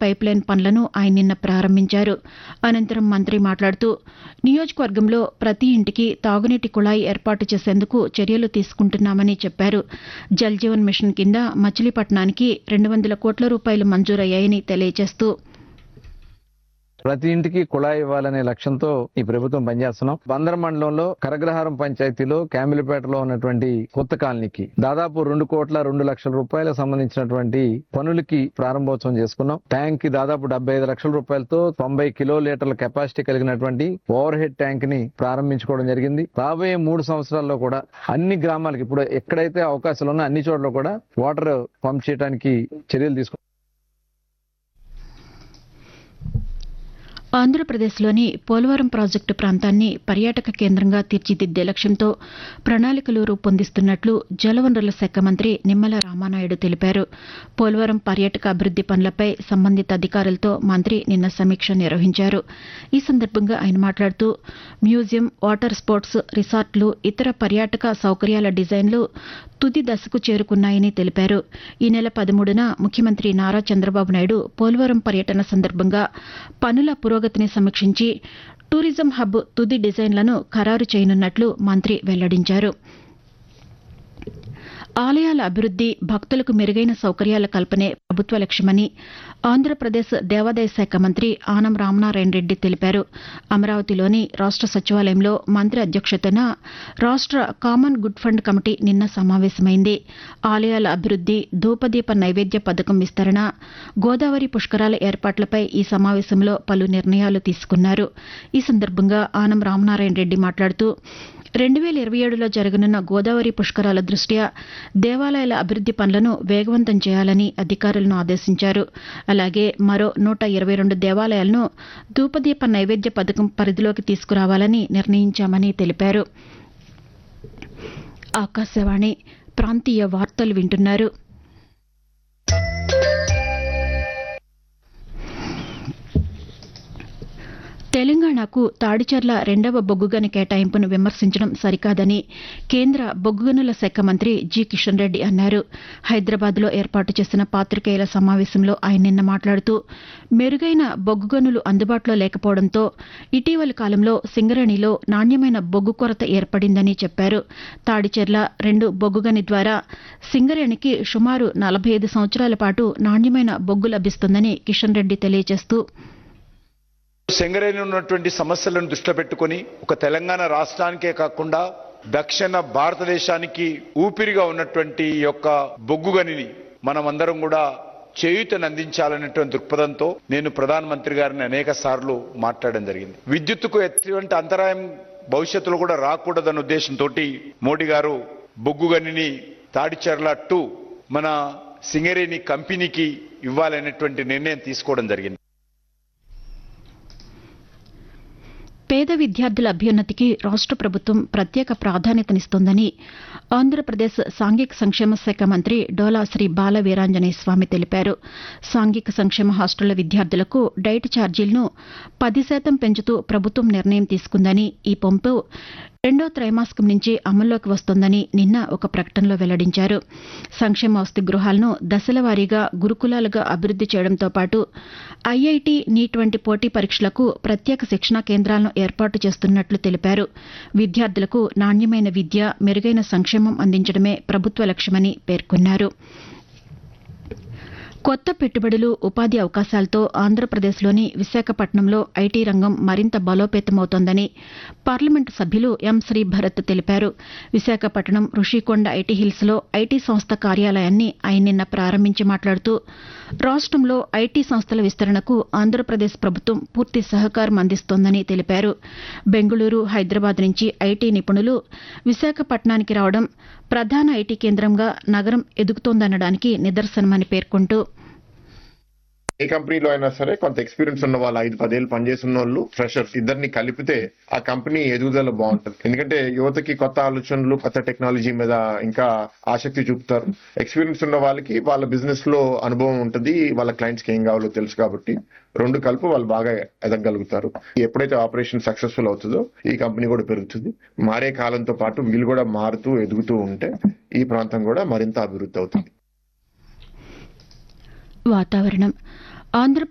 pipeline పనులను ఆయన నిన్న ప్రారంభించారు అనంతరం మంత్రి మాట్లాడుతూ నియోజకవర్గంలో ప్రతి ఇంటికి తాగునీటి కుళాయి ఏర్పాటు చేసేందుకు చర్యలు తీసుకుంటున్నామని చెప్పారు జల్ జీవన్ మిషన్ కింద మచిలీపట్నానికి రెండు వందల కోట్ల రూపాయలు మంజూరయ్యాయని తెలియజేస్తూ ప్రతి ఇంటికి కుళాయి ఇవ్వాలనే లక్ష్యంతో ఈ ప్రభుత్వం పనిచేస్తున్నాం బందర్ మండలంలో కరగ్రహారం పంచాయతీలో క్యామిలిపేటలో ఉన్నటువంటి కొత్త కాలనీకి దాదాపు రెండు కోట్ల రెండు లక్షల రూపాయలకు సంబంధించినటువంటి పనులకి ప్రారంభోత్సవం చేసుకున్నాం ట్యాంక్ కి దాదాపు డెబ్బై ఐదు లక్షల రూపాయలతో తొంభై కిలో లీటర్ల కెపాసిటీ కలిగినటువంటి ఓవర్ హెడ్ ట్యాంక్ ని ప్రారంభించుకోవడం జరిగింది రాబోయే మూడు సంవత్సరాల్లో కూడా అన్ని గ్రామాలకి ఇప్పుడు ఎక్కడైతే అవకాశాలు ఉన్నా అన్ని చోట్ల కూడా వాటర్ పంప్ చేయడానికి చర్యలు తీసుకుంటాం ఆంధ్రప్రదేశ్లోని పోలవరం ప్రాజెక్టు ప్రాంతాన్ని పర్యాటక కేంద్రంగా తీర్చిదిద్దే లక్ష్యంతో ప్రణాళికలు రూపొందిస్తున్నట్లు జలవనరుల శాఖ మంత్రి నిమ్మల రామానాయుడు తెలిపారు పోలవరం పర్యాటక అభివృద్ది పనులపై సంబంధిత అధికారులతో మంత్రి నిన్న సమీక్ష నిర్వహించారు ఈ సందర్భంగా ఆయన మాట్లాడుతూ మ్యూజియం వాటర్ స్పోర్ట్స్ రిసార్ట్లు ఇతర పర్యాటక సౌకర్యాల డిజైన్లు తుది దశకు చేరుకున్నాయని తెలిపారు ఈ నెల పదమూడున ముఖ్యమంత్రి నారా చంద్రబాబు నాయుడు పోలవరం పర్యటన సందర్భంగా పనుల పురోగతిని సమీక్షించి టూరిజం హబ్ తుది డిజైన్లను ఖరారు చేయనున్నట్లు మంత్రి వెల్లడించారు ఆలయాల అభివృద్ది భక్తులకు మెరుగైన సౌకర్యాల కల్పనే ప్రభుత్వ లక్ష్యమని ఆంధ్రప్రదేశ్ దేవాదాయ శాఖ మంత్రి ఆనం రామనారాయణ రెడ్డి తెలిపారు అమరావతిలోని రాష్ట సచివాలయంలో మంత్రి అధ్యక్షతన రాష్ట కామన్ గుడ్ ఫండ్ కమిటీ నిన్న సమావేశమైంది ఆలయాల అభివృద్ది ధూపదీప నైవేద్య పథకం విస్తరణ గోదావరి పుష్కరాల ఏర్పాట్లపై ఈ సమావేశంలో పలు నిర్ణయాలు తీసుకున్నారు ఈ సందర్భంగా ఆనం రామనారాయణ రెడ్డి మాట్లాడుతూ రెండు వేల ఇరవై ఏడులో జరగనున్న గోదావరి పుష్కరాల దృష్ట్యా దేవాలయాల అభివృద్ది పనులను వేగవంతం చేయాలని అధికారులను ఆదేశించారు అలాగే మరో నూట ఇరవై రెండు దేవాలయాలను ధూపదీప నైవేద్య పథకం పరిధిలోకి తీసుకురావాలని నిర్ణయించామని తెలిపారు ఆకాశవాణి ప్రాంతీయ వార్తలు వింటున్నారు తెలంగాణకు తాడిచర్ల రెండవ బొగ్గుగని కేటాయింపును విమర్శించడం సరికాదని కేంద్ర బొగ్గుగనుల శాఖ మంత్రి జి కిషన్ రెడ్డి అన్నారు హైదరాబాద్లో ఏర్పాటు చేసిన పాతికేయుల సమావేశంలో ఆయన నిన్న మాట్లాడుతూ మెరుగైన బొగ్గుగనులు అందుబాటులో లేకపోవడంతో ఇటీవలి కాలంలో సింగరేణిలో నాణ్యమైన బొగ్గు కొరత ఏర్పడిందని చెప్పారు తాడిచెర్ల రెండు బొగ్గుగని ద్వారా సింగరేణికి సుమారు నలభై ఐదు సంవత్సరాల పాటు నాణ్యమైన బొగ్గు లభిస్తుందని కిషన్ రెడ్డి తెలియజేస్తూ సింగరేణి ఉన్నటువంటి సమస్యలను దృష్టిలో పెట్టుకొని ఒక తెలంగాణ రాష్ట్రానికే కాకుండా దక్షిణ భారతదేశానికి ఊపిరిగా ఉన్నటువంటి ఈ యొక్క బొగ్గుగనిని మనమందరం కూడా చేయూతను అందించాలనేటువంటి దృక్పథంతో నేను ప్రధానమంత్రి గారిని అనేక సార్లు మాట్లాడడం జరిగింది విద్యుత్తుకు ఎటువంటి అంతరాయం భవిష్యత్తులో కూడా రాకూడదన్న ఉద్దేశంతో మోడీ గారు బొగ్గుగనిని తాడిచెర్ల టూ మన సింగరేణి కంపెనీకి ఇవ్వాలనేటువంటి నిర్ణయం తీసుకోవడం జరిగింది పేద విద్యార్థుల అభ్యున్నతికి రాష్ట ప్రభుత్వం ప్రత్యేక ప్రాధాన్యతనిస్తోందని ఆంధ్రప్రదేశ్ సాంఘిక సంక్షేమ శాఖ మంత్రి డోలా శ్రీ బాల వీరాంజనేయ స్వామి తెలిపారు సాంఘిక సంక్షేమ హాస్టళ్ల విద్యార్థులకు డైట్ ఛార్జీలను పది శాతం పెంచుతూ ప్రభుత్వం నిర్ణయం తీసుకుందని ఈ పంపు రెండో త్రైమాసికం నుంచి అమల్లోకి వస్తోందని నిన్న ఒక ప్రకటనలో వెల్లడించారు సంక్షేమ వసతి గృహాలను దశల వారీగా గురుకులాలుగా అభివృద్ది చేయడంతో పాటు ఐఐటి నీట్ వంటి పోటీ పరీక్షలకు ప్రత్యేక శిక్షణా కేంద్రాలను ఏర్పాటు చేస్తున్నట్లు తెలిపారు విద్యార్థులకు నాణ్యమైన విద్య మెరుగైన సంక్షేమం అందించడమే ప్రభుత్వ లక్ష్యమని పేర్కొన్నారు కొత్త పెట్టుబడులు ఉపాధి అవకాశాలతో ఆంధ్రప్రదేశ్లోని విశాఖపట్నంలో ఐటీ రంగం మరింత బలోపేతమవుతోందని పార్లమెంటు సభ్యులు ఎం శ్రీభరత్ తెలిపారు విశాఖపట్నం రుషికొండ ఐటీ హిల్స్లో ఐటీ సంస్థ కార్యాలయాన్ని ఆయన నిన్న ప్రారంభించి మాట్లాడుతూ రాష్టంలో ఐటీ సంస్థల విస్తరణకు ఆంధ్రప్రదేశ్ ప్రభుత్వం పూర్తి సహకారం అందిస్తోందని తెలిపారు బెంగళూరు హైదరాబాద్ నుంచి ఐటీ నిపుణులు విశాఖపట్నానికి రావడం ప్రధాన ఐటీ కేంద్రంగా నగరం ఎదుగుతోందనడానికి నిదర్శనమని పేర్కొంటూ ఏ కంపెనీలో అయినా సరే కొంత ఎక్స్పీరియన్స్ ఉన్న వాళ్ళు ఐదు పదేళ్ళు పనిచేసిన వాళ్ళు ఫ్రెషర్స్ ఇద్దరిని కలిపితే ఆ కంపెనీ ఎదుగుదల బాగుంటుంది ఎందుకంటే యువతకి కొత్త ఆలోచనలు కొత్త టెక్నాలజీ మీద ఇంకా ఆసక్తి చూపుతారు ఎక్స్పీరియన్స్ ఉన్న వాళ్ళకి వాళ్ళ బిజినెస్ లో అనుభవం ఉంటుంది వాళ్ళ క్లయింట్స్ కి ఏం కావాలో తెలుసు కాబట్టి రెండు కలిపి వాళ్ళు బాగా ఎదగలుగుతారు ఎప్పుడైతే ఆపరేషన్ సక్సెస్ఫుల్ అవుతుందో ఈ కంపెనీ కూడా పెరుగుతుంది మారే కాలంతో పాటు వీళ్ళు కూడా మారుతూ ఎదుగుతూ ఉంటే ఈ ప్రాంతం కూడా మరింత అభివృద్ధి అవుతుంది వాతావరణం ఆంధ్రప్రదేశ్